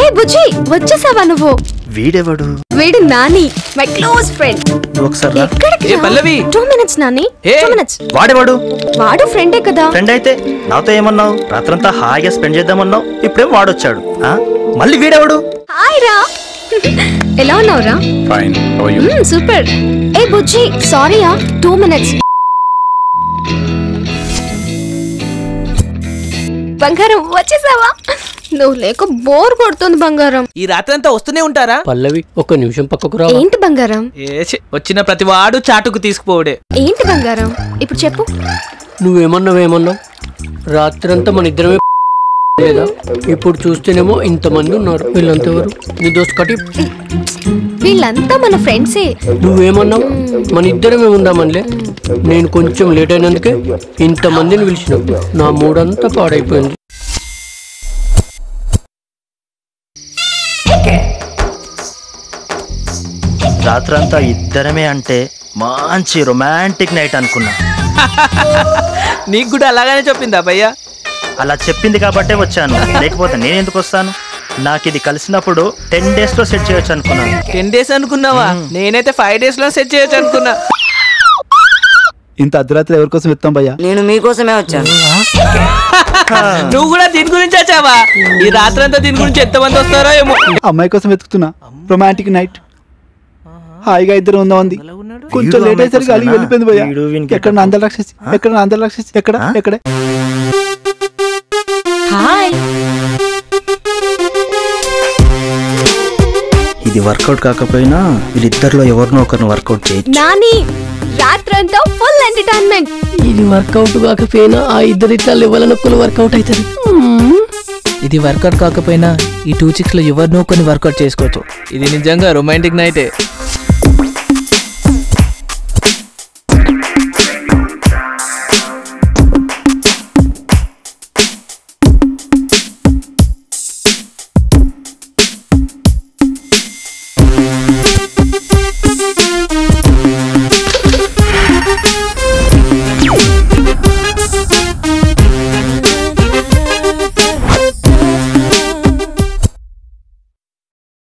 ఏ బుజ్జి వచ్చేసావా నువ్వు వీడెవడు వీడు నాని మై క్లోజ్ ఫ్రెండ్ నువ్వు ఒకసారి రా. ఎక్కడికి ఏ, పల్లవి. టూ మినిట్స్ నాని ఏ. టూ మినిట్స్ వాడెవడు వాడు ఫ్రెండే కదా ఫ్రెండ్ అయితే నాతో ఏమన్నావు రాత్రంతా హాయిగా స్పెండ్ చేద్దామన్నావు ఇప్పుడేం వాడొచ్చాడు ఆ? మళ్ళీ వీడెవడు హాయ్ రా ఎలా ఉన్నావురా ఫైన్ హౌ యు సూపర్ ఏ బుజ్జి సారీయా టూ మినిట్స్ బంగారం వచ్చేసావా నువ్వు లేక బోర్ కొడుతుంది బంగారం ఈ రాత్రంతా వస్తూనే ఉంటారా పల్లవి ఒక్క నిమిషం పక్కకు రా ఏంటి బంగారం ఏ ఛీ, వచ్చిన ప్రతి వాడు చాటుకు తీసుకుపోవడే ఏంటి బంగారం ఇప్పుడు చెప్పు నువ్వేమన్నావు ఏమన్నావు రాత్రంతా మన ఇద్దరమే లేదా ఇప్పుడు చూస్తేనేమో ఇంతమంది ఉన్నారు వీళ్ళంతా ఎవరు నీ దోస్త్ కటి వీళ్ళంతా మన ఫ్రెండ్సే నువ్వేమన్నావు మన ఇద్దరమే ఉందామనిలే నేను కొంచెం లేట్ అయినందుకే ఇంతమందిని పిలిచిన నా మూడంతా పాడైపోయింది రాత్రంతా ఇద్దరమే అంటే మంచి రొమాంటిక్ నైట్ అనుకున్నా నీకు కూడా అలాగనే చెప్పిందా భయ్యా అలా చెప్పింది కాబట్టే వచ్చాను లేకపోతే నేను ఎందుకు వస్తాను నాకు ఇది కలిసినప్పుడు టెన్ డేస్ లో సెట్ చేయొచ్చు అనుకున్నాను టెన్ డేస్ అనుకున్నావా నేనైతే ఫైవ్ డేస్ లో సెట్ చేయొచ్చు అనుకున్నా ఇంత అర్ధరాత్రి ఎవరి కోసం ఇస్తాం భయ్యా నేను మీకోసమే వచ్చాను నువ్వు కూడా దీని గురించి వచ్చావా ఈ రాత్రంతా దీని గురించి ఎంతమంది వస్తారో ఏమో అమ్మాయి కోసం వెతుకుతున్నా రొమాంటిక్ నైట్ హాయిగా ఇద్దరు ఉందామంది కొంచెం వీడు లేట్ అమ్మాయి అయ్యేసరికి అలిగి కోసమేనా? వెళ్ళిపోయింది భయ్యా వీడు వీనికి ఎక్కడ నా అందరు రాక్షసి ఎక్కడ నా అందరు రాక్షసి ఎక్కడ ఆ? ఎక్కడ హాయ్ ఇది వర్కౌట్ కాకపోయినా వీళ్ళిద్దరిలో ఎవరినో ఒకరిని వర్కౌట్ చేయొచ్చు నాని రాత్రంతా ఫుల్ ఎంటర్టైన్మెంట్ ఇది వర్కౌట్ కాకపోయినా ఆ ఇద్దరు ఇట్లా లెవెల్ నొక్కులు వర్కౌట్ అవుతుంది ఇది వర్కౌట్ కాకపోయినా ఈ టూ చిక్స్ లో ఎవరినో కొన్ని వర్కౌట్ చేసుకోవచ్చు ఇది నిజంగా రొమాంటిక్ నైటే